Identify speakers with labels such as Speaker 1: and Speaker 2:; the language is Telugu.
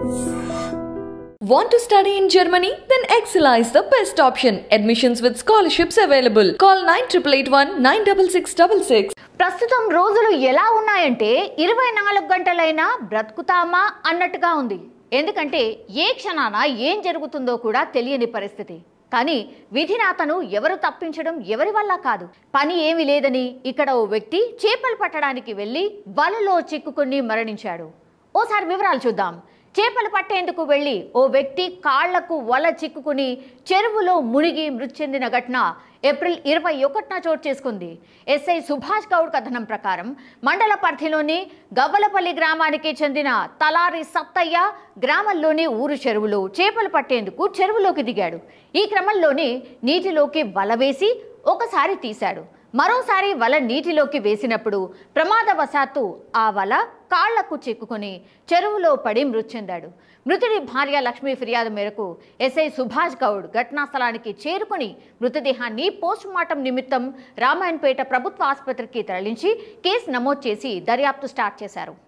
Speaker 1: Want to study in Germany? Then Excella is the best option. Admissions with scholarships available. Call 9881 96666.
Speaker 2: ప్రస్తుతం రోజులు ఎలా ఉన్నాయంటే ఇరవై నాలుగు గంటలైనా బ్రతుకుతామా అన్నట్టుగా ఉంది ఎందుకంటే ఏ క్షణాన ఏం జరుగుతుందో కూడా తెలియని పరిస్థితి కానీ విధినాతను ఎవరు తప్పించడం ఎవరి వల్ల కాదు పని ఏమీ లేదని ఇక్కడ ఓ వ్యక్తి చేపలు పట్టడానికి వెళ్ళి వలలో చిక్కుకుని మరణించాడు ఓసారి వివరాలు చూద్దాం చేపలు పట్టేందుకు వెళ్ళి ఓ వ్యక్తి కాళ్లకు వల చిక్కుకుని చెరువులో మునిగి మృతి చెందిన ఘటన ఏప్రిల్ ఇరవై ఒకటిన చోటు చేసుకుంది ఎస్ఐ సుభాష్ గౌడ్ కథనం ప్రకారం మండల పరిధిలోని గవ్వలపల్లి గ్రామానికి చెందిన తలారి సత్తయ్య గ్రామంలోని ఊరు చెరువులో చేపలు పట్టేందుకు చెరువులోకి దిగాడు ఈ క్రమంలోనే నీటిలోకి వల వేసి ఒకసారి తీశాడు మరోసారి వల నీటిలోకి వేసినప్పుడు ప్రమాదవశాత్తు ఆ వల కాళ్లకు చిక్కుకొని చెరువులో పడి మృతి చెందాడు మృతుడి భార్య లక్ష్మి ఫిర్యాదు మేరకు ఎస్ఐ సుభాష్ గౌడ్ ఘటనా స్థలానికి చేరుకుని మృతదేహాన్ని పోస్టుమార్టం నిమిత్తం రామాయణపేట ప్రభుత్వ ఆసుపత్రికి తరలించి కేసు నమోదు చేసి దర్యాప్తు స్టార్ట్ చేశారు